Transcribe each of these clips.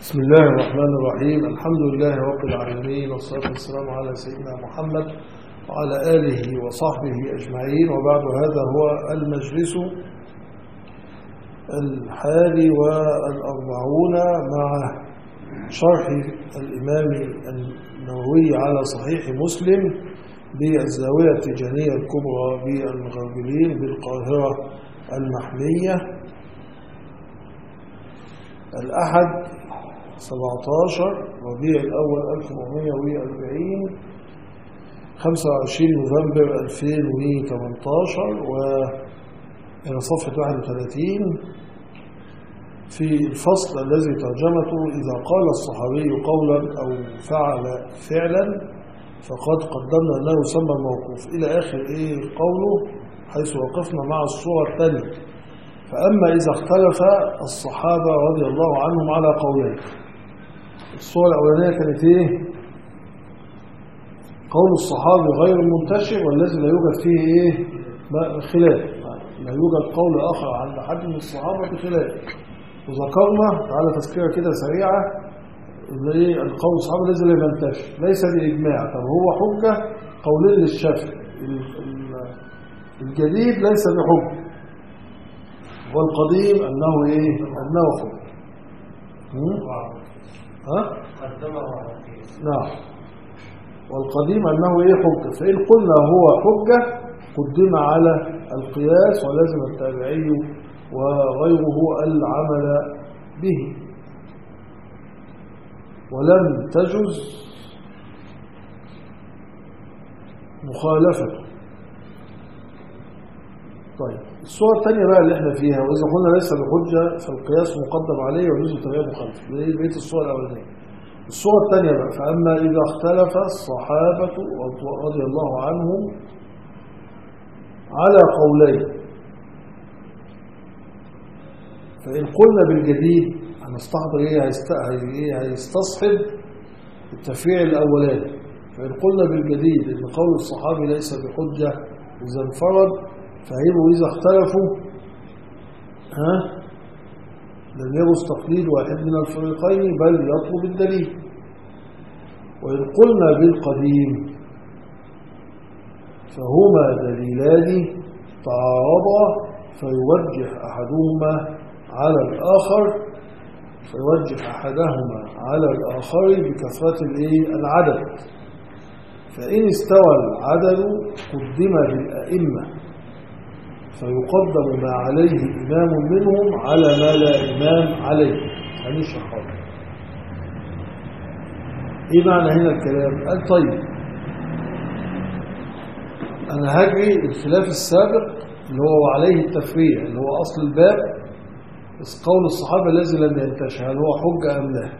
بسم الله الرحمن الرحيم الحمد لله رب العالمين والصلاة والسلام على سيدنا محمد وعلى آله وصحبه أجمعين وبعد هذا هو المجلس الحادي والأربعون مع شرح الإمام النووي على صحيح مسلم بالزاوية التجانية الكبرى بالمغربلين بالقاهرة المحمية الأحد 17 ربيع الأول 1440 25 نوفمبر 2018 وإلى صفحة 31 في الفصل الذي ترجمته إذا قال الصحابي قولا أو فعل فعلا فقد قدمنا أنه يسمى الموقوف إلى آخر إيه قوله حيث وقفنا مع الصورة الثانية فأما إذا اختلف الصحابة رضي الله عنهم على قولين الصورة الأولانية كانت إيه قول الصحابي غير المنتشر والذي لا يوجد فيه إيه خلاف لا يوجد قول آخر عند حد من الصحابة بخلاف وذكرنا تعالى تذكرة كده سريعة اللي إيه القول الصحابي الذي لا ينتشر ليس بإجماع طب هو حجة قولين للشافعي الجديد ليس بحجة والقديم أنه إيه أنه حجة ها؟ نعم والقديم أنه إيه حجة فإن قلنا هو حجة قدم على القياس ولازم التابعي وغيره العمل به ولم تجز مخالفته طيب الصورة الثانية بقى اللي احنا فيها وإذا قلنا ليس بحجة فالقياس مقدم عليه ويجوز التبعية مخالف بقية الصورة الأولانية الصورة الثانية بقى فأما إذا اختلف الصحابة رضي الله عنهم على قولين فإن قلنا بالجديد هنستحضر إيه إيه هيستصحب التفريع الأولاني فإن قلنا بالجديد إن قول الصحابي ليس بحجة إذا انفرد فهيبقوا إذا اختلفوا ها لم يجوز تقليد واحد من الفريقين بل يطلب الدليل وإن قلنا بالقديم فهما دليلان تعارضا فيوجه أحدهما على الآخر فيوجه أحدهما على الآخر بكثرة العدد فإن استوى العدد قدم بالأئمة فيقدم ما عليه إمام منهم على ما لا إمام عليه يعني شحر إيه معنى هنا الكلام قال طيب أنا هجري الخلاف السابق اللي هو عليه التفريع اللي هو أصل الباب قول الصحابة الذي لم ينتشر هل هو حجة أم لا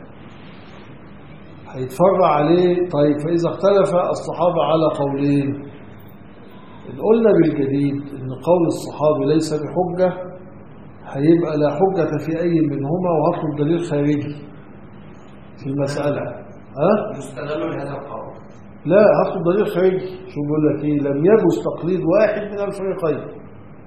هيتفرع عليه طيب فإذا اختلف الصحابة على قولين إن قلنا بالجديد إن قول الصحابي ليس بحجة هيبقى لا حجة في أي منهما وهطلب دليل خارجي في المسألة ها؟ يستغل هذا القول لا هطلب دليل خارجي شو بقول لك إيه لم يجوز تقليد واحد من الفريقين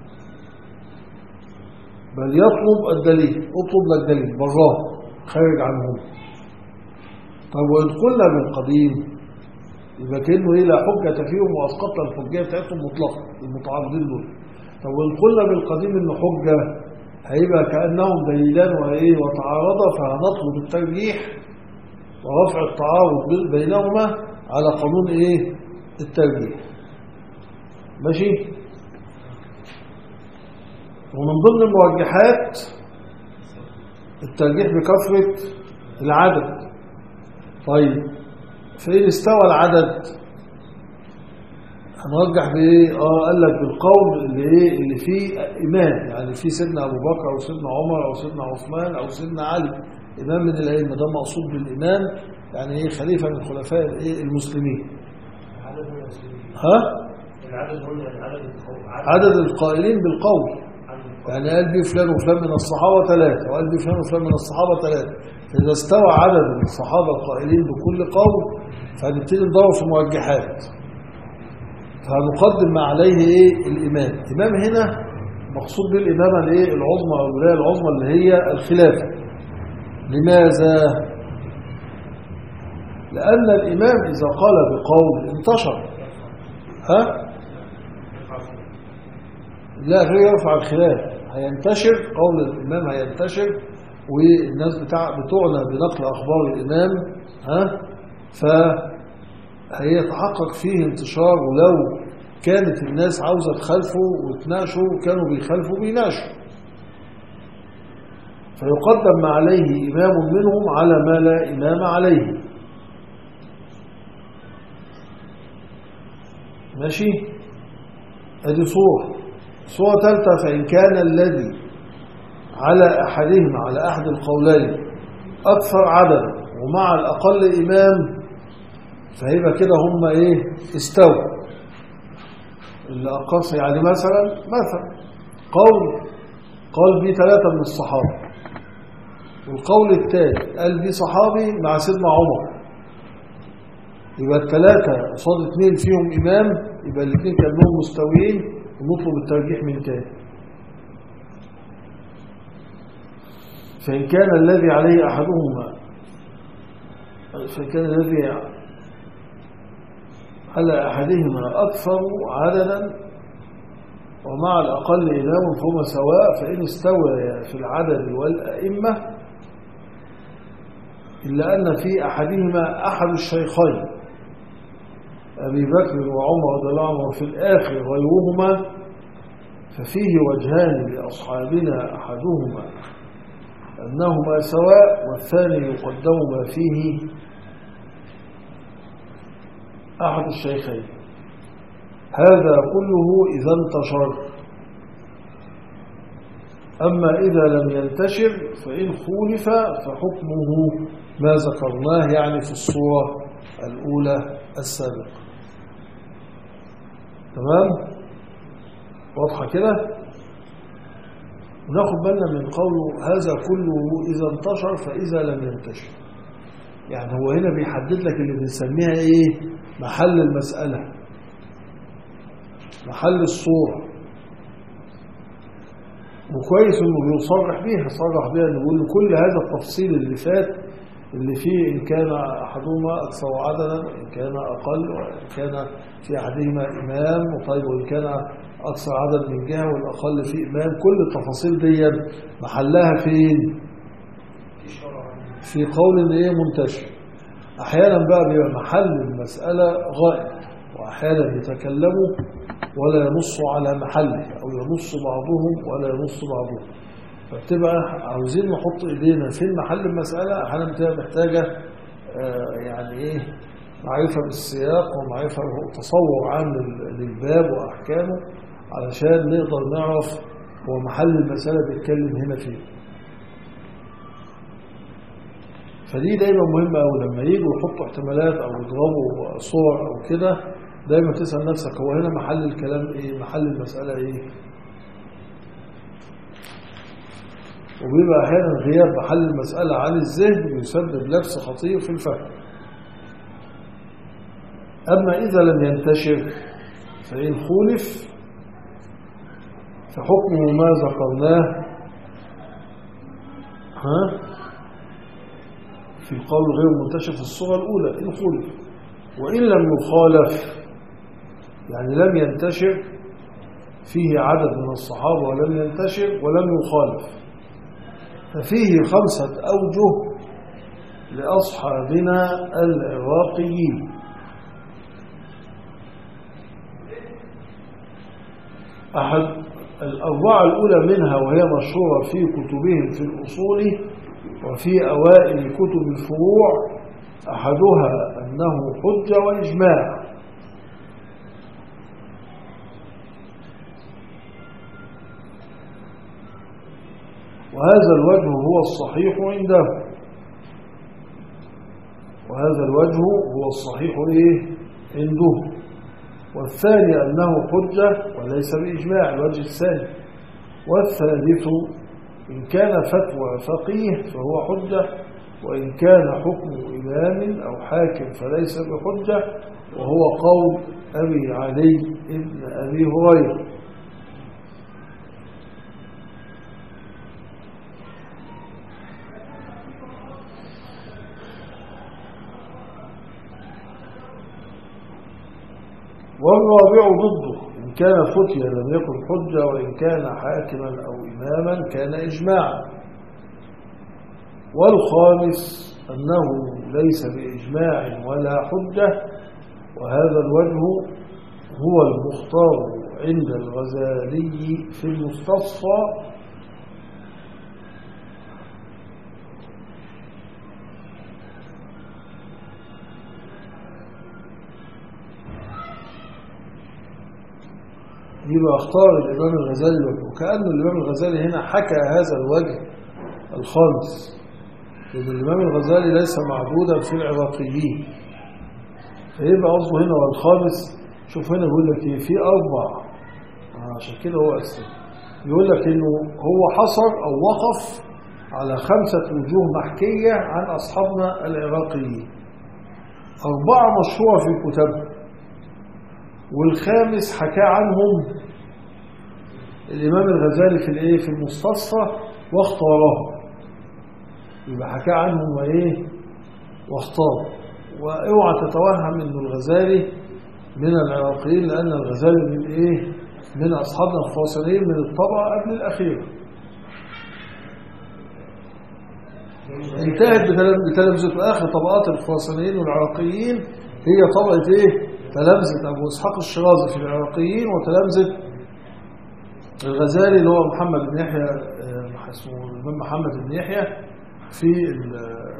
بل يطلب الدليل اطلب لك دليل براه خارج عنهم طب وإن قلنا بالقديم يبقى كأنه إيه لا حجة فيهم وأسقطنا الحجية بتاعتهم مطلقا المتعارضين دول طب وإن قلنا بالقديم إنه حجة هيبقى كأنهم دليلان وإيه وتعارضا فهنطلب الترجيح ورفع التعارض بينهما على قانون إيه الترجيح ماشي ومن ضمن المرجحات الترجيح بكثرة العدد طيب فإن استوى العدد هنرجح بايه اه قال لك بالقول اللي ايه اللي فيه امام يعني في سيدنا ابو بكر او سيدنا عمر او سيدنا عثمان او سيدنا علي امام من الائمه ده مقصود بالامام يعني ايه خليفه من خلفاء الايه المسلمين ها العدد هنا العدد عدد القائلين بالقول يعني قال بي فلان وفلان من الصحابه ثلاثه وقال بي فلان وفلان من الصحابه ثلاثه فاذا استوى عدد الصحابه القائلين بكل قول فهنبتدي ندور في مرجحات فهنقدم ما عليه ايه الامام الامام هنا مقصود بالامامه الايه العظمى او الولايه العظمى اللي هي الخلافه لماذا؟ لأن الإمام إذا قال بقول انتشر ها؟ لا غير يرفع الخلاف هينتشر قول الإمام هينتشر والناس بتاع بتوعنا بنقل أخبار الإمام ها فهيتحقق فيه انتشار ولو كانت الناس عاوزة تخالفه وتناقشوا كانوا بيخالفوا بيناقشوا فيقدم ما عليه إمام منهم على ما لا إمام عليه ماشي ادي صورة صورة ثالثة فإن كان الذي على أحدهما على أحد القولين أكثر عددا ومع الأقل إمام فهيبقى كده هم إيه استووا اللي أقص يعني مثلا مثلا قول قال بي ثلاثة من الصحابة والقول الثاني قال بي صحابي مع سيدنا عمر يبقى الثلاثة قصاد اثنين فيهم إمام يبقى الاثنين كانهم مستويين ونطلب الترجيح من تاني فإن كان الذي عليه أحدهما فإن كان الذي على أحدهما أكثر عددا ومع الأقل إمام فهما سواء فإن استوى في العدد والأئمة إلا أن في أحدهما أحد الشيخين أبي بكر وعمر رضي الله عنهم وفي الآخر غيرهما ففيه وجهان لأصحابنا أحدهما أنهما سواء والثاني يقدم ما فيه أحد الشيخين هذا كله إذا انتشر أما إذا لم ينتشر فإن خولف فحكمه ما ذكرناه يعني في الصورة الأولى السابقة تمام واضحة كده وناخد بالنا من قوله هذا كله إذا انتشر فإذا لم ينتشر يعني هو هنا بيحدد لك اللي بنسميها إيه محل المسألة محل الصورة وكويس انه بيصرح بيها صرح بيها انه بيقول كل هذا التفصيل اللي فات اللي فيه ان كان احدهما اكثر عددا وان كان اقل وان كان في احدهما امام وطيب وان كان اكثر عدد من جهه والاقل في امام كل التفاصيل دي محلها فين في قول ان ايه منتشر احيانا بقى بيبقى محل المساله غائب واحيانا بيتكلموا ولا ينص على محله او ينص بعضهم ولا ينص بعضهم فبتبقى عاوزين نحط ايدينا فين محل المساله احيانا بتبقى محتاجه آه يعني ايه معرفه بالسياق ومعرفه تصور عام للباب واحكامه علشان نقدر نعرف هو محل المساله بيتكلم هنا فين فدي دايما مهمه قوي لما يجوا يحطوا احتمالات او يضربوا صور او كده دايما تسال نفسك هو هنا محل الكلام ايه محل المساله ايه وبيبقى احيانا غياب محل المساله عن الذهن يسبب لبس خطير في الفهم اما اذا لم ينتشر فان خولف فحكمه ما ذكرناه ها في القول غير منتشر في الصورة الأولى إن خلف وإن لم يخالف يعني لم ينتشر فيه عدد من الصحابة ولم ينتشر ولم يخالف ففيه خمسة أوجه لأصحابنا العراقيين أحد الأربعة الأولى منها وهي مشهورة في كتبهم في الأصول وفي أوائل كتب الفروع أحدها أنه حجة وإجماع وهذا الوجه هو الصحيح عنده وهذا الوجه هو الصحيح إيه عنده والثاني أنه حجة وليس بإجماع الوجه الثاني والثالث إن كان فتوى فقيه فهو حجة وإن كان حكم إمام أو حاكم فليس بحجة وهو قول أبي علي ابن أبي هريرة والرابع ضده إن كان فتيا لم يكن حجة وإن كان حاكما أو إماما كان إجماعا والخامس أنه ليس بإجماع ولا حجة وهذا الوجه هو المختار عند الغزالي في المستصفى يبقى اختار الإمام الغزالي الوجه وكأن الإمام الغزالي هنا حكى هذا الوجه الخامس لأن الإمام الغزالي ليس معبودا في العراقيين فيبقى قصده هنا والخامس شوف هنا بيقول لك ايه في أربع آه، عشان كده هو أسلم يقول لك إنه هو حصر أو وقف على خمسة وجوه محكية عن أصحابنا العراقيين أربعة مشهورة في كتبهم والخامس حكى عنهم الإمام الغزالي في الإيه في المستصفى واختاره يبقى حكى عنهم وإيه واختار واوعى تتوهم إنه الغزالي من العراقيين لأن الغزالي من إيه من أصحابنا الخاصين من الطبقة قبل الأخيرة انتهت بتلم- بتلامذة آخر طبقات الخراسانيين والعراقيين هي طبقة إيه؟ تلامذة أبو إسحاق الشرازي في العراقيين وتلامذة الغزالي اللي هو محمد بن يحيى آه، اسمه الإمام محمد بن يحيى في ال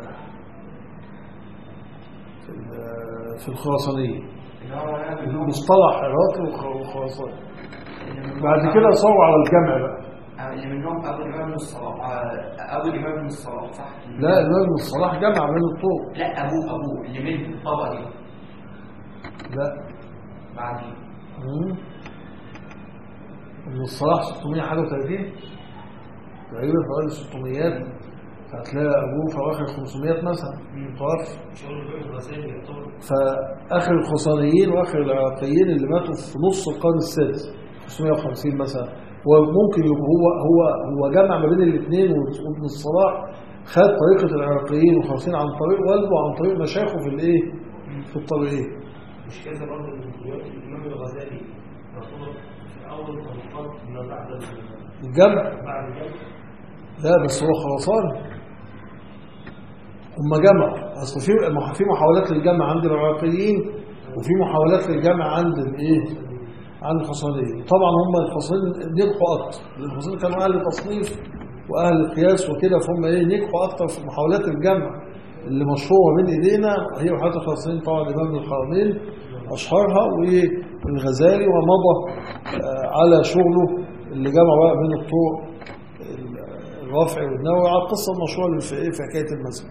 في, ال- في الخراسانيين مصطلح عراقي وخ- وخراساني بعد كده صاروا على الجمع بقى اللي منهم ابو الامام بن الصلاح آه، ابو الامام بن الصلاح صح؟ لا الإمام الصلاح جمع بين الطرق لا ابوه ابوه اللي من الطبقه دي لا بعدين مم. ابن الصلاح 600 حاجه و30 تقريبا في اوائل 600 فهتلاقي ابوه في اواخر 500 مثلا متوفى شغل الإمام الغزالي يعتبر فاخر الخصانيين واخر العراقيين اللي ماتوا في نص القرن السادس 550 مثلا وممكن يبقى هو هو هو جمع ما بين الاثنين وابن الصلاح خد طريقه العراقيين وخمسين عن طريق والده وعن طريق مشايخه في الايه؟ في الطريقين مش كده برضه إن دلوقتي الإمام الغزالي يعتبر في أول طبقات ما بعد ال- الجمع بعد الجمع لا بس هو خراسان هم جمعوا اصل في في محاولات للجمع عند العراقيين وفي محاولات للجمع عند الايه عند الخصالين طبعا هم الخصالين نجحوا اكتر لان الخصالين كانوا اهل تصنيف واهل قياس وكده فهم ايه نجحوا اكتر في محاولات الجمع اللي مشهوره بين ايدينا هي محاولات الخصالين طبعا الامام ابن الحرمين اشهرها والغزالي ومضى آه، على شغله اللي جمع بقى بين الطرق الرافع والنووي على القصه المشهوره اللي في ايه في حكايه المذهب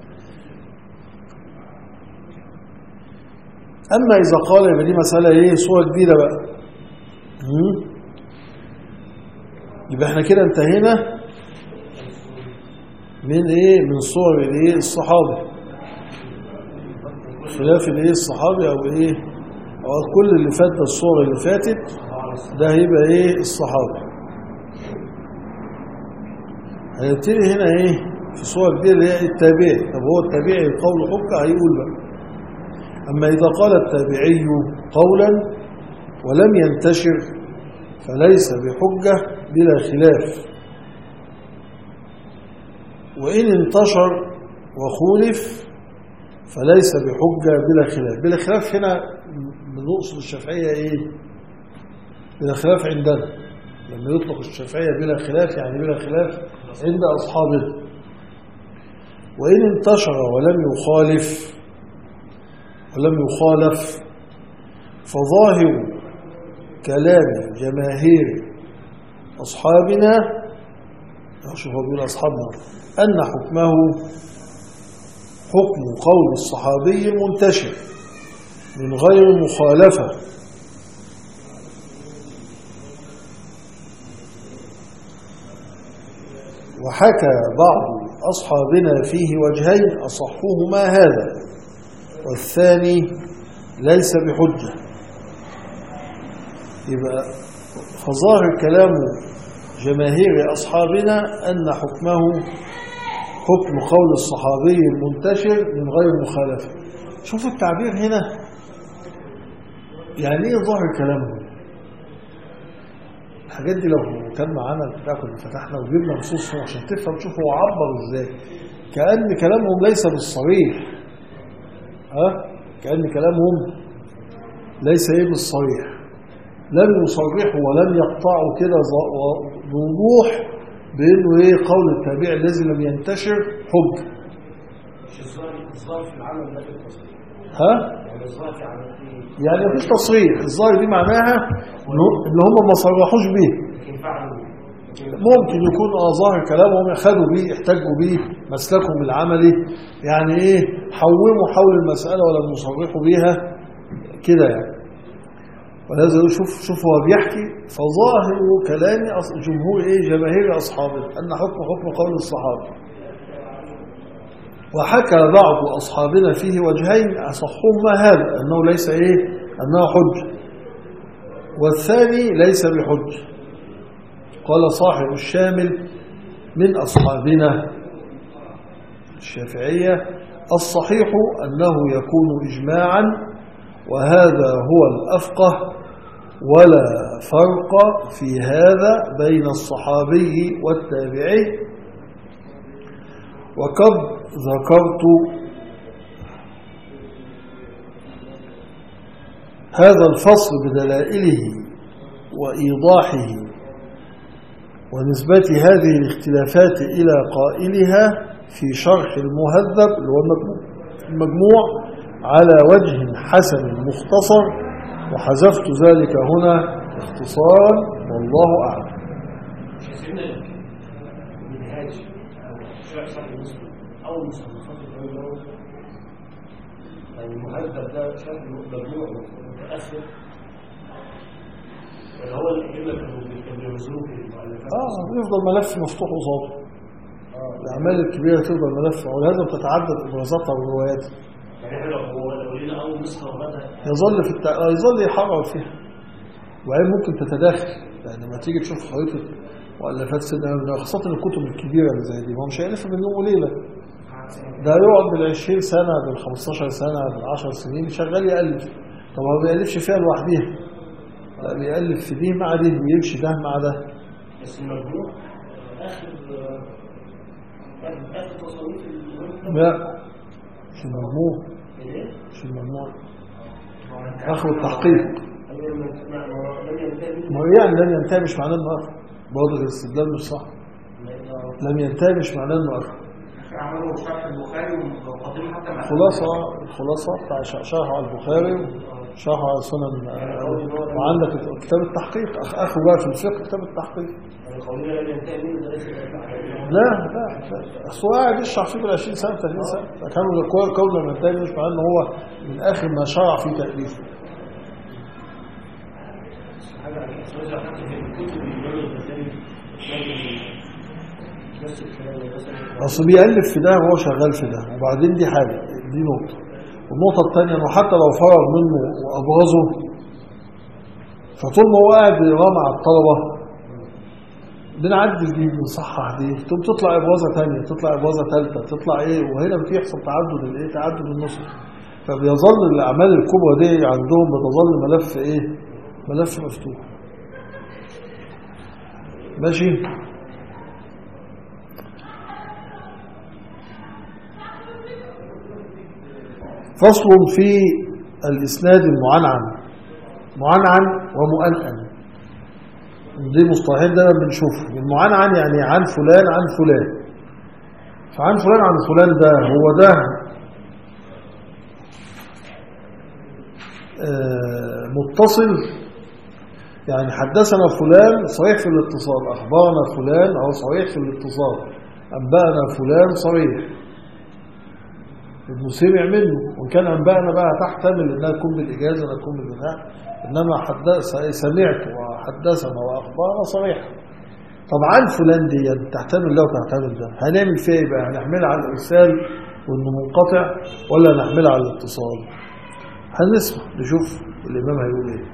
اما اذا قال يبقى دي مساله ايه صوره جديده بقى مم؟ يبقى احنا كده انتهينا من ايه من صور الايه الصحابه خلاف الايه الصحابي او ايه او كل اللي فات ده الصور اللي فاتت ده هيبقى ايه الصحابه هنبتدي هنا ايه في صور جديده اللي هي التابعي طب هو التابعي قول حكة هيقول بقى اما اذا قال التابعي قولا ولم ينتشر فليس بحجة بلا خلاف وإن انتشر وخولف فليس بحجة بلا خلاف بلا خلاف هنا من نقصد الشافعية إيه بلا خلاف عندنا لما يطلق الشافعية بلا خلاف يعني بلا خلاف عند أصحابنا وإن انتشر ولم يخالف ولم يخالف فظاهر كلام جماهير أصحابنا شوف هو بيقول أصحابنا أن حكمه حكم قول الصحابي المنتشر من غير مخالفة وحكى بعض أصحابنا فيه وجهين أصحهما هذا والثاني ليس بحجة يبقى فظاهر كلام جماهير أصحابنا أن حكمه حكم قول الصحابي المنتشر من غير مخالفة شوف التعبير هنا يعني ايه ظاهر كلامهم الحاجات دي لو كان معانا البتاع كنا فتحنا وجبنا نصوصهم عشان تفهم تشوف هو عبر ازاي كأن كلامهم ليس بالصريح ها كأن كلامهم ليس ايه بالصريح لم يصرحوا ولم يقطعوا كده ظ- و- بوضوح بانه ايه قول التابع الذي لم ينتشر حج مش الظاهر الظاهر في العمل ده في التصريح ها يعني الظاهر في عمل ايه يعني مفيش تصريح الظاهر دي معناها إنه- ان هم ما صرحوش بيه لكن فعلوا لكن ممكن يكون اه ظاهر كلامهم خدوا بيه احتجوا بيه مسلكهم العملي يعني ايه حوموا حول المسألة ولم يصرحوا بيها كده يعني ولهذا يقول شوف شوف هو بيحكي فظاهر كلام أص- جمهور ايه جماهير اصحابه ان حكم حكم قول الصحابه وحكى بعض اصحابنا فيه وجهين اصحهما هذا انه ليس ايه انه حج والثاني ليس بحج قال صاحب الشامل من أصحابنا الشافعية الصحيح أنه يكون إجماعا وهذا هو الأفقه ولا فرق في هذا بين الصحابي والتابعي وقد ذكرت هذا الفصل بدلائله وإيضاحه ونسبة هذه الاختلافات إلى قائلها في شرح المهذب اللي هو المجموع- المجموع على وجه حسن مختصر وحذفت ذلك هنا اختصارا والله أعلم مش سيدنا المنهاج او شرع صحيح مسلم او مصنفات العلماء يعني المهذب ده شرح مجموع متاخر ولا هو الائمه كانوا كانوا بينزلوه في المؤلفات آه يفضل ملف مفتوح قصاده الأعمال الكبيرة تفضل ملف ولهذا بتتعدد إبرازاتها ورواياتها يعني احنا لو هو لو لقينا اول نسخه وغدا يظل في التع... آه، يظل يحرر فيها وبعدين ممكن تتداخل يعني لما تيجي تشوف خريطة مؤلفات سيدنا ابن خاصة الكتب الكبيرة اللي زي دي ما هو مش هيلف من يوم وليلة ده يقعد بال 20 سنة بال 15 سنة بال 10 سنين شغال يألف طب هو ما بيألفش فيها لوحديها لا بيألف في دي مع دي ويمشي ده مع ده بس المجموع اخر اخر اخر تصانيف المجموع لا مش المجموع ايه؟ مش المجموع آخر التحقيق أيوة، ما- ما- ما- لم ينتهي منه. ما هو يعني لم ينتهي مش معناه انه آخر برضه الاستدلال مش صح لم ينتهي مش معناه انه آخر عملوا شرح البخاري ومقدمين حتى مع الخلاصة الخلاصة بتاع ش- شرح على البخاري شرح على سنن وعندك كتاب التحقيق أخ أخو بقى في الفقه كتاب التحقيق يعني قولنا لم ينتهي منه ده ليس بأفعال. لا لا لا أصل هو قاعد يشرح فيه بال 20 سنة 30 سنة فكانوا الأقوال قول لما ينتهي مش معناه إن هو من آخر ما شرع في تأليفه حاجة على الأساس حتى في الكتب الإمام الغزالي نفس الكلام مثلا أصل بيألف في ده وهو شغال في ده وبعدين دي حاجة دي نقطة والنقطة الثانية إنه حتى لو فرغ منه وأبرزه فطول ما هو قاعد بيقراه مع الطلبة بنعدل دي بنصحح دي تقوم تطلع إبرازة ثانية تطلع إبرازة ثالثة تطلع إيه وهنا بيحصل تعدد الإيه تعدد النسخ فبيظل الأعمال الكبرى دي عندهم بتظل ملف إيه ملف مفتوح ماشي فصل في الإسناد المعنعن معنعن ومؤنن دي مصطلحين دايما بنشوفه المعنعن يعني عن فلان عن فلان فعن فلان عن فلان ده هو ده آه، متصل يعني حدثنا فلان صريح في الاتصال أخبرنا فلان أو صريح في الاتصال أنبأنا فلان صريح ابن سمع منه وإن كان أنبأنا بقى تحتمل إنها تكون بالإجازة ولا تكون بالبناء إنما حدث سمعت وحدثنا وأخبرنا صريحة طبعا فلان دي تحتمل ده وتحتمل ده هنعمل فيها إيه بقى هنحملها على الإرسال وإنه منقطع ولا نحملها على الاتصال هنسمع نشوف الإمام هيقول إيه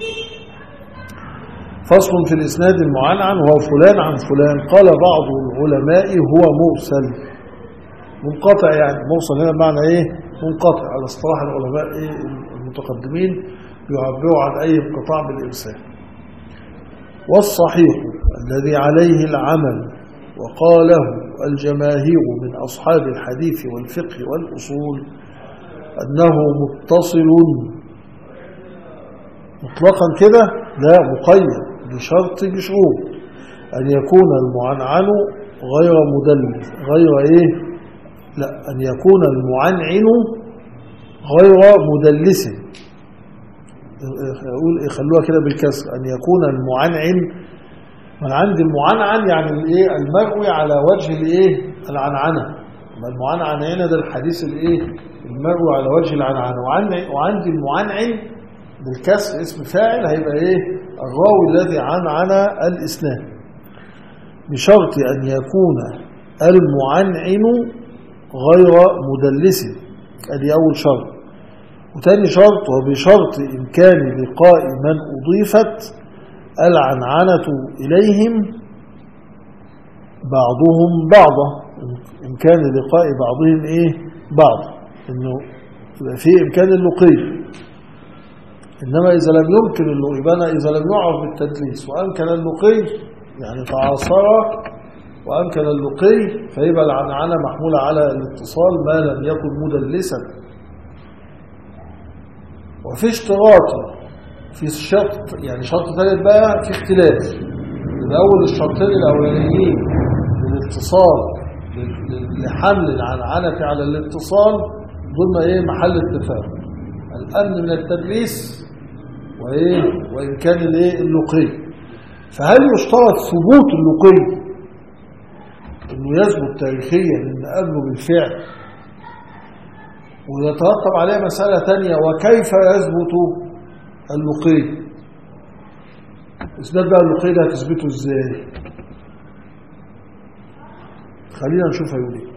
فصل في الإسناد المعنعن وهو فلان عن فلان قال بعض العلماء هو مرسل منقطع يعني موصل هنا بمعنى ايه منقطع على اصطلاح العلماء ايه المتقدمين يعبر عن أي انقطاع بالإرسال والصحيح الذي عليه العمل وقاله الجماهير من أصحاب الحديث والفقه والأصول أنه متصل مطلقا كده لا مقيد بشرط بشروط أن يكون المعنعن غير مدلس غير إيه لا أن يكون المعنعن غير مدلس أقول إيه خلوها كده بالكسر أن يكون المعنعن من عند المعنعن يعني الايه المروي على وجه الايه العنعنه ما المعنعن هنا ده الحديث الايه المروي على وجه العنعنه وعند وعند المعنعن بالكسر اسم فاعل هيبقى ايه الراوي الذي عنعن الاسناد بشرط ان يكون المعنعن غير مدلس ادي اول شرط وتاني شرط وبشرط امكان لقاء من اضيفت العنعنة إليهم بعضهم بعضا إمكان لقاء بعضهم إيه بعض إنه يبقى فيه إمكان اللقي إنما إذا لم يمكن اللقي يبقى إذا لم يعرف بالتدليس وأمكن اللقي يعني تعاصر وأمكن اللقي فيبقى العنعنة محمولة على الاتصال ما لم يكن مدلسا وفي اشتراط في شرط يعني شرط ثالث بقى في اختلاف من أول الشرطين الأولانيين للاتصال لحمل العنعنة على الاتصال ضمن إيه محل اتفاق الأمن من التدليس وإيه وإمكان الإيه اللقي فهل يشترط ثبوت اللقي إنه يثبت تاريخيا إن قبله بالفعل ويترتب عليه مسألة تانية وكيف يثبت اللقي اسناد بقى اللقي ده هتثبته ازاي خلينا نشوف هيقول ايه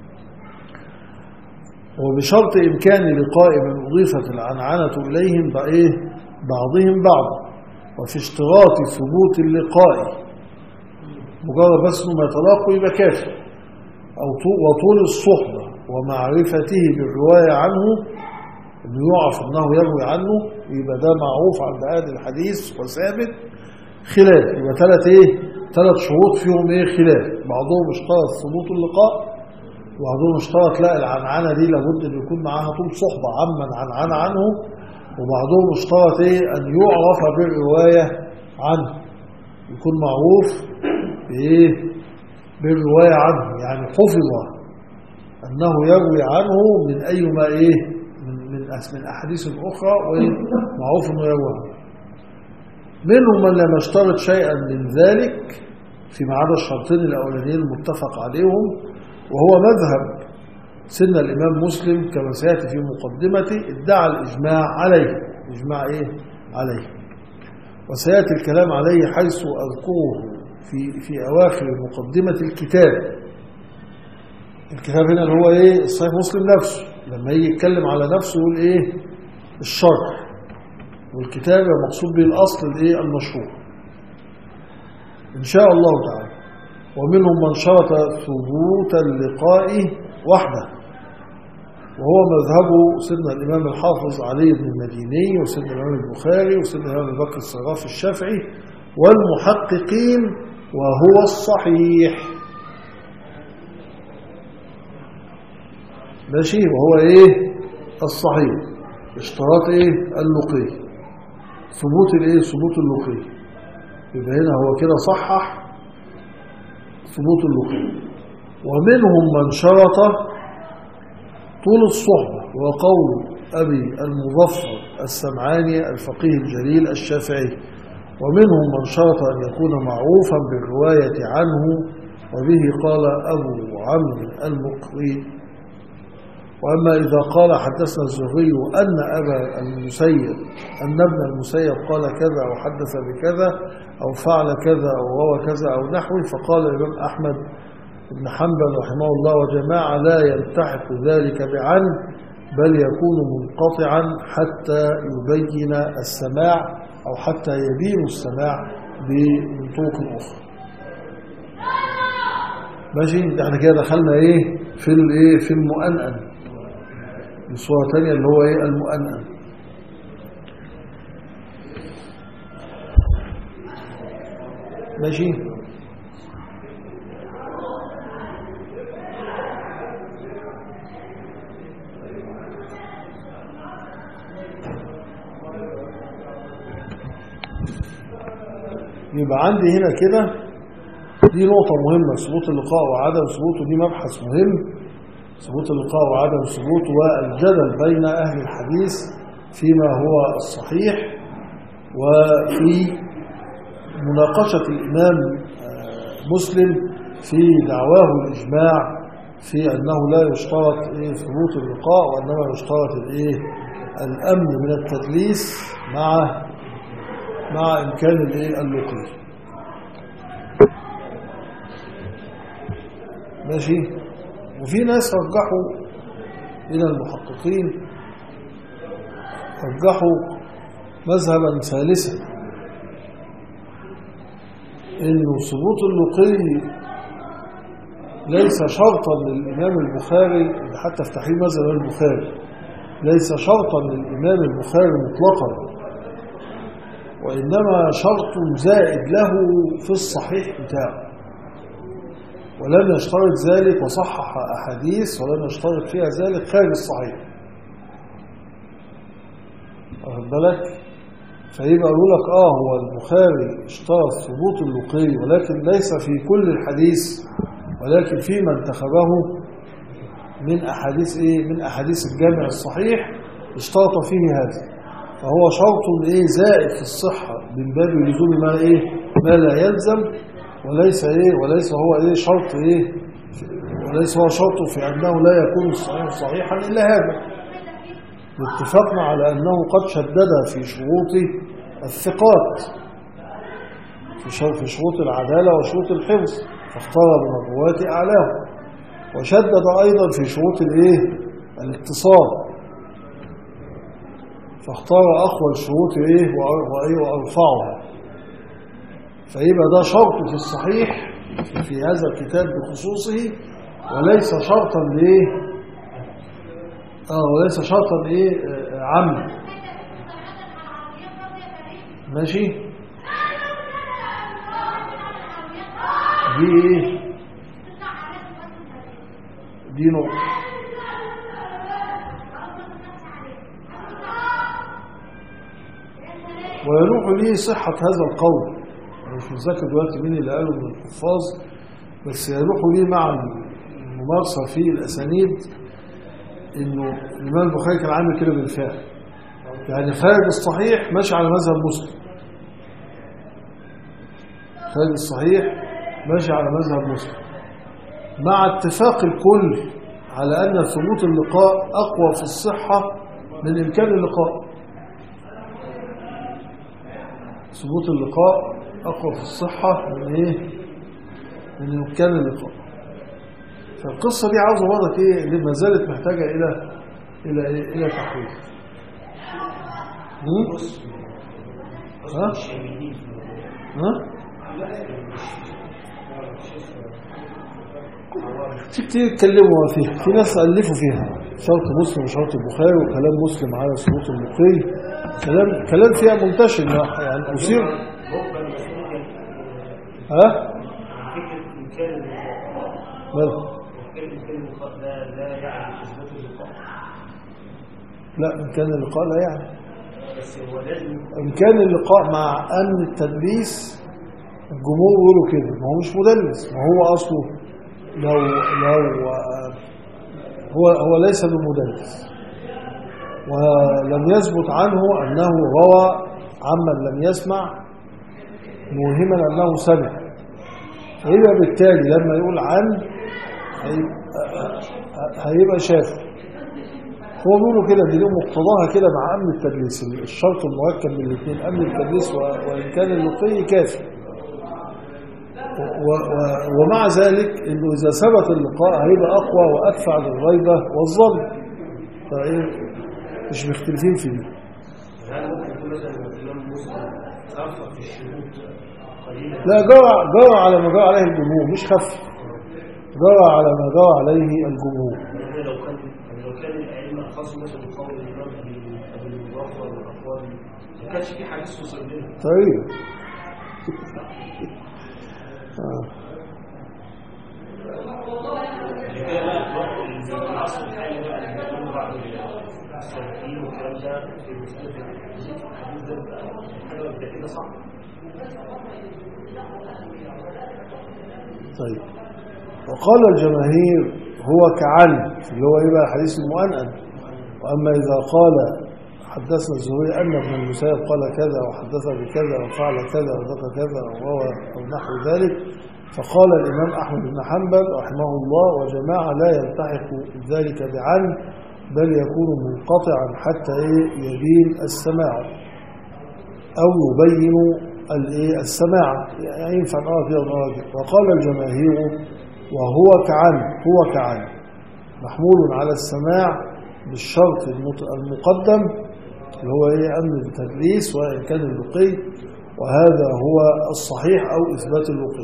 وبشرط امكان لقاء من اضيفت العنعنه اليهم بايه بعضهم بعضا وفي اشتراط ثبوت اللقاء مجرد بس انه يتلاقوا يبقى كافي او وطول الصحبه ومعرفته بالروايه عنه انه يعرف انه يروي عنه يبقى ده معروف عند اهل الحديث وثابت خلاف يبقى ثلاث ايه ثلاث شروط فيهم ايه خلاف بعضهم اشترط ثبوت اللقاء وبعضهم اشترط لا العنعنه دي لابد ان يكون معاها طول صحبه عمن عنعن عنه وبعضهم اشترط ايه ان يعرف بالروايه عنه يكون معروف بايه بالروايه عنه يعني حفظ انه يروي عنه من ايما ايه من من من احاديث اخرى ومعروف انه يروي عنه منهم من لم يشترط شيئا من ذلك فيما عدا الشرطين الاولانيين المتفق عليهم وهو مذهب سن الامام مسلم كما سياتي في مقدمته ادعى الاجماع عليه اجماع ايه عليه وسياتي الكلام عليه حيث اذكره في في اواخر مقدمه الكتاب الكتاب هنا اللي هو ايه صحيح مسلم نفسه لما يجي يتكلم على نفسه يقول ايه الشرح والكتاب مقصود به الاصل الايه المشهور ان شاء الله تعالى ومنهم من شرط ثبوت اللقاء وحده وهو مذهب سيدنا الامام الحافظ علي بن المديني وسيدنا الامام البخاري وسيدنا الامام ابي بكر الصراف الشافعي والمحققين وهو الصحيح ماشي وهو ايه الصحيح اشتراط ايه اللقي ثبوت الايه ثبوت اللقي يبقى هنا هو كده صحح ثبوت اللقي ومنهم من شرط طول الصحبة وقول أبي المظفر السمعاني الفقيه الجليل الشافعي ومنهم من شرط أن يكون معروفا بالرواية عنه وبه قال أبو عمرو المقري وأما إذا قال حدثنا الزهري أن أبا المسيب أن ابن المسيب قال كذا أو حدث بكذا أو فعل كذا أو روى كذا أو نحوه فقال الإمام أحمد بن حنبل رحمه الله وجماعة لا يلتحق ذلك بعن بل يكون منقطعا حتى يبين السماع أو حتى يبين السماع بطرق أخرى ماشي احنا كده دخلنا ايه في الايه في المؤنن بصورة تانية اللي هو ايه المؤنن ماشي يبقى عندي هنا كده دي نقطة مهمة ثبوت اللقاء وعدم ثبوته دي مبحث مهم ثبوت اللقاء وعدم ثبوته والجدل بين أهل الحديث فيما هو الصحيح وفي مناقشة الإمام آه، مسلم في دعواه الإجماع في أنه لا يشترط إيه ثبوت اللقاء وإنما يشترط الإيه الأمن من التدليس مع مع إمكان الإيه اللقي ماشي وفي ناس رجحوا من المحققين رجحوا مذهبا ثالثا انه ثبوت اللقي ليس شرطا للامام البخاري حتى في تحريم مذهب البخاري ليس شرطا للامام البخاري مطلقا وانما شرط زائد له في الصحيح بتاعه ولم يشترط ذلك وصحح احاديث ولم يشترط فيها ذلك خارج الصحيح واخد بالك فيبقى يقول لك اه هو البخاري اشترط ثبوت اللقي ولكن ليس في كل الحديث ولكن فيما انتخبه من احاديث ايه من احاديث الجامع الصحيح اشترط فيه هذا فهو شرط ايه زائد في الصحه من باب لزوم ما ايه ما لا يلزم وليس ايه وليس هو ايه شرط ايه وليس هو شرط في انه لا يكون الصحيح صحيحا الا هذا واتفقنا على أنه قد شدد في شروط الثقات في شر- في شروط العدالة وشروط الحفظ فاختار من الرواة أعلاه وشدد أيضا في شروط الإيه؟ الاتصال فاختار أقوى الشروط إيه؟ وأر- وإيه؟ وأرفعها فيبقى ده شرط في الصحيح في هذا الكتاب بخصوصه وليس شرطا لإيه؟ اه وليس شرطا ايه آه، عام ماشي دي ايه دي نقطة ويروح لي صحة هذا القول أنا مش متذكر دلوقتي مين اللي قاله من الحفاظ بس يروح لي مع الممارسة في الأسانيد انه الامام البخاري كان عامل كده بالفعل يعني خارج الصحيح ماشي على مذهب مسلم خارج الصحيح ماشي على مذهب مسلم مع اتفاق الكل على ان ثبوت اللقاء اقوى في الصحه من امكان اللقاء ثبوت اللقاء اقوى في الصحه من ايه من امكان اللقاء فالقصة دي عاوزة برضك ايه اللي ما زالت محتاجة إلى إلى إيه؟ إلى تحويل. هم؟ ها؟ ها؟ في كتير اتكلموا فيها في ناس ألفوا فيها شرط مسلم وشرط البخاري وكلام مسلم على ثبوت اللقي كلام كلام فيها منتشر يعني أثير ربما المسؤول ها؟ فكرة إمكان اللقاء ماله؟ وفكرة إمكان اللقاء ده لا يعني إثبات اللقاء لا إمكان اللقاء لا يعني بس هو لازم إمكان اللقاء مع أمن التدليس الجمهور يقولوا كده ما هو مش مدلس ما هو أصله لو لو آه، هو هو ليس بمدلس ولم يثبت عنه أنه روى عمن لم يسمع موهما أنه سمع فيبقى بالتالي لما يقول عن هيبقى, هيبقى شافع هو بيقولوا كده دي له مقتضاها كده مع امن التدليس الشرط المركب من الاثنين امن التدليس و- وان كان اللقي كافي و- و- ومع ذلك انه اذا ثبت اللقاء هيبقى اقوى وادفع للريبه والظن فايه مش مختلفين في دي هل ممكن يكون مثلا الإمام مسلم أخف في الشروط قليلا لا جرى جرى على ما جرى عليه الجمهور مش خف جرى على ما جرى عليه الجمهور يعني لو كان يعني لو كان الأئمة خاصة مثلا بقول الإمام أبي أبي المظفر والأقوال ما كانش في حديث وصل لنا تقريبا آه. اللي كده بقى الوقت اللي زي العصر الحالي بقى اللي بيقولوا بعد السلفيين والكلام ده في مسألة الحديث ده بقى حاجة بتبقى كده صح؟ طيب وقال الجماهير هو كعن اللي هو ايه بقى الحديث المؤنن واما اذا قال حدثنا الزهري ان ابن المسيب قال كذا وحدث بكذا وفعل كذا وذكر كذا وروى او نحو ذلك فقال الامام احمد بن حنبل رحمه الله وجماعه لا يلتحق ذلك بعن بل يكون منقطعا حتى ايه يبين السماع أو يبين الإيه السماع يعني ينفع نقرأ فيها ونقرأ فيها وقال الجماهير وهو كعن هو كعن محمول على السماع بالشرط المت- المقدم اللي هو إيه أمن التدليس وإن كان اللقي وهذا هو الصحيح أو إثبات اللقي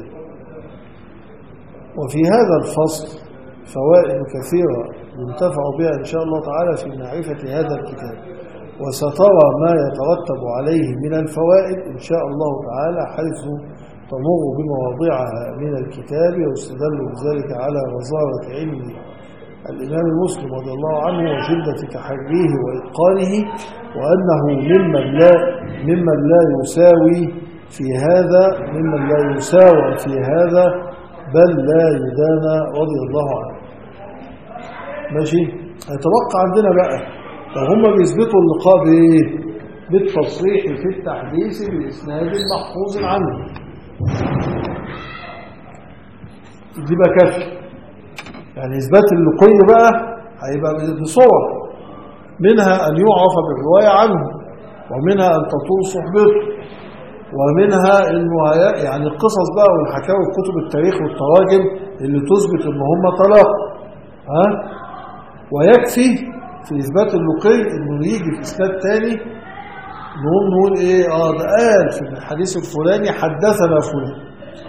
وفي هذا الفصل فوائد كثيرة ينتفع بها إن شاء الله تعالى في معرفة هذا الكتاب وسترى ما يترتب عليه من الفوائد إن شاء الله تعالى حيث تمر بمواضعها من الكتاب ويستدل بذلك على غزارة علم الإمام المسلم رضي الله عنه وشدة تحريه وإتقانه وأنه ممن لا ممن لا يساوي في هذا ممن لا يساوى في هذا بل لا يدان رضي الله عنه ماشي هيتبقى عندنا بقى طب هم بيثبتوا اللقاء بايه بالتصريح في التحديث باسناد محفوظ عنه دي بقى كافي يعني اثبات اللقي بقى هيبقى بصور منها ان يعرف بالروايه عنه ومنها ان تطول صحبته ومنها انه هي- يعني القصص بقى والحكاوي وكتب التاريخ والتراجم اللي تثبت ان هم تلاقوا ها ويكفي في اثبات اللقي انه يجي في اسناد تاني نقول نقول ايه اه ده قال في الحديث الفلاني حدثنا فلان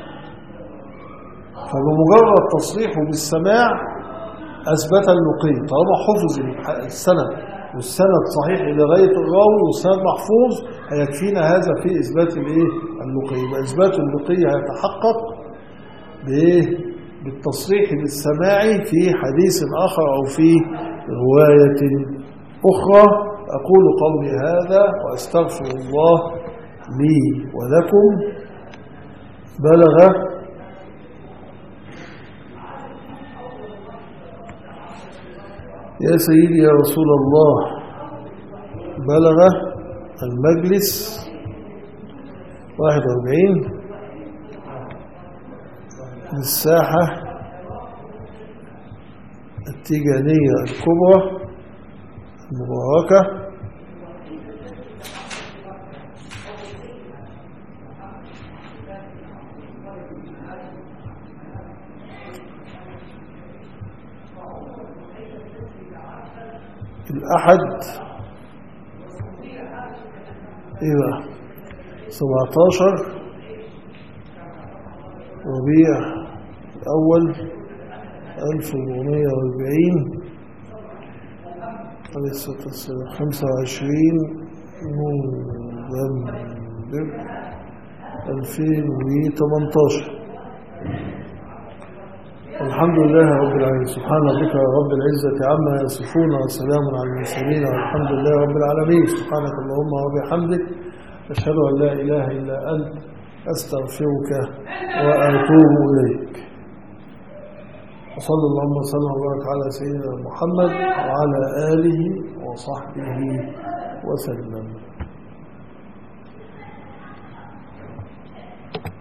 فبمجرد تصريحه بالسماع اثبت اللقي طالما حفظ الح- السند والسند صحيح الى غايه الراوي والسند محفوظ هيكفينا هذا في اثبات الايه اللقي يبقى اثبات اللقي هيتحقق بايه بالتصريح بالسماع في حديث اخر او في روايه اخرى اقول قولي هذا واستغفر الله لي ولكم بلغ يا سيدي يا رسول الله بلغ المجلس 41 للساحة التيجانية الكبرى المباركة الأحد إيه بقى 17 ربيع الأول 1440 عليه الصلاة والسلام 25 نوفمبر 2018 الحمد لله رب العالمين سبحان ربك رب العزة عما يصفون وسلام على المرسلين والحمد لله رب العالمين سبحانك اللهم وبحمدك أشهد أن لا إله إلا أنت أستغفرك وأتوب إليك وصلى اللهم وسلم وبارك على سيدنا محمد وعلى آله وصحبه وسلم